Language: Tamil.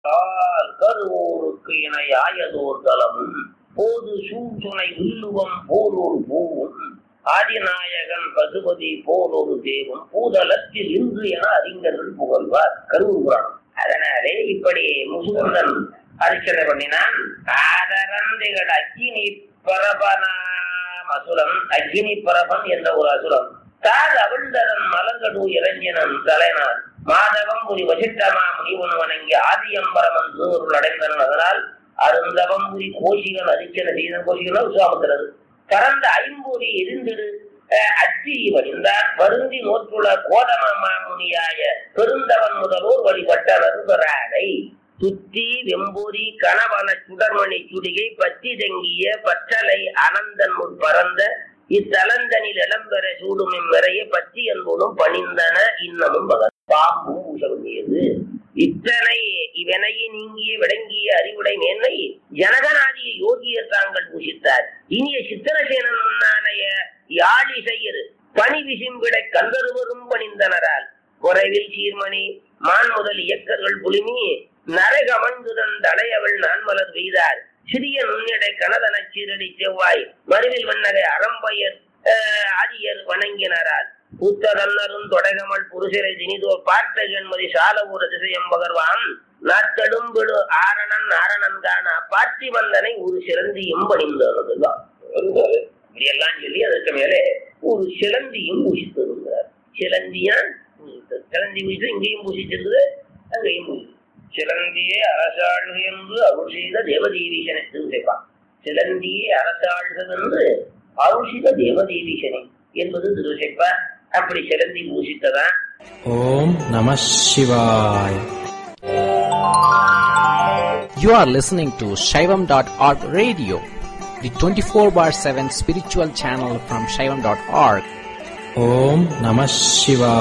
கருவோருக்கு இணையாயதோர் தலமும் போது சூழ்சுனை வில்லுவம் போலொரு பூவும் ஆதிநாயகன் பசுபதி போலொரு தேவம் பூதலத்தில் இன்று என அறிஞர்கள் புகழ்வார் கருவூர் புராணம் அதனாலே இப்படி முசுகுந்தன் அர்ச்சனை பண்ணினான் ஆதரந்தைகள் அக்கினி பரபனாம் அசுரன் அக்கினி பரபன் என்ற ஒரு அசுரன் தாது அவிழ்ந்தரன் மலங்கடு இறங்கினன் தலைனான் மாதவம் புரி வசிட்டமா முனிவன் வணங்கி ஆதியம்பரமன் திருவருள் அடைந்தனன் அதனால் அருந்தவம் புரி கோஷிகன் அரிச்சன செய்தன் கோஷிகன் விசுவாமத்திரது கறந்த ஐம்பொறி எரிந்திடு அத்தி வடிந்தான் வருந்தி நோற்றுள்ள கோதம மாமுனியாய பெருந்தவன் முதலோர் வழிபட்ட நருபராடை சுத்தி வெம்பூரி கணவன சுடர்மணி சுடிகை பத்தி தங்கிய பற்றலை அனந்தன் முன் பறந்த இத்தலந்தனில் இளம்பெற சூடும் இம்மிறைய பத்தி என்பதும் பணிந்தன இன்னமும் பகத் பாம்பும் உசவங்கியது இத்தனை இவனையை நீங்கிய விளங்கிய அறிவுடை மேன்மை ஜனகநாதிய யோகியர் தாங்கள் பூசித்தார் இனிய சித்திரசேனன் முன்னானைய யாழி செய்யரு பணி விசிம்பிடை கந்தருவரும் பணிந்தனரால் குறைவில் சீர்மணி மான் முதல் இயக்கர்கள் புலிமி நரகமங்குதன் தடையவள் நான்மலர் வெய்தார் சிறிய நுண்ணிடை கனதன சீரடி செவ்வாய் மருவில் வண்ணகை அறம்பயர் ஆதியர் வணங்கினரால் புத்ததன்னரும் தொடகமல் புருஷரை தினிதோ பார்த்த ஜென்மதி சால ஒரு திசையம் பகர்வான் நாத்தெடும்பிடு ஆரணன் ஆரணன் காண பார்த்தி வந்தனை ஒரு சிறந்தியும் பணிந்ததுதான் இப்படியெல்லாம் சொல்லி அதற்கு மேலே ஒரு சிலந்தியும் பூசித்திருந்தார் சிலந்தியா பூசித்தது சிலந்தி பூசித்து இங்கேயும் பூசிச்சிருந்தது அங்கேயும் பூசி சிலந்தியே அரசாழ்க என்று அருள் செய்த தேவதேவீசனை திருப்பான் சிலந்தியே அரசாழ்க என்று அருள் செய்த தேவதேவீசனை என்பது திருசைப்பா அப்படி சிலந்தி பூசித்ததான் ஓம் நம சிவாய் You are listening to Shaivam.org radio, the 24 bar 7 spiritual channel from Shaivam.org. Om Namah Shivaya.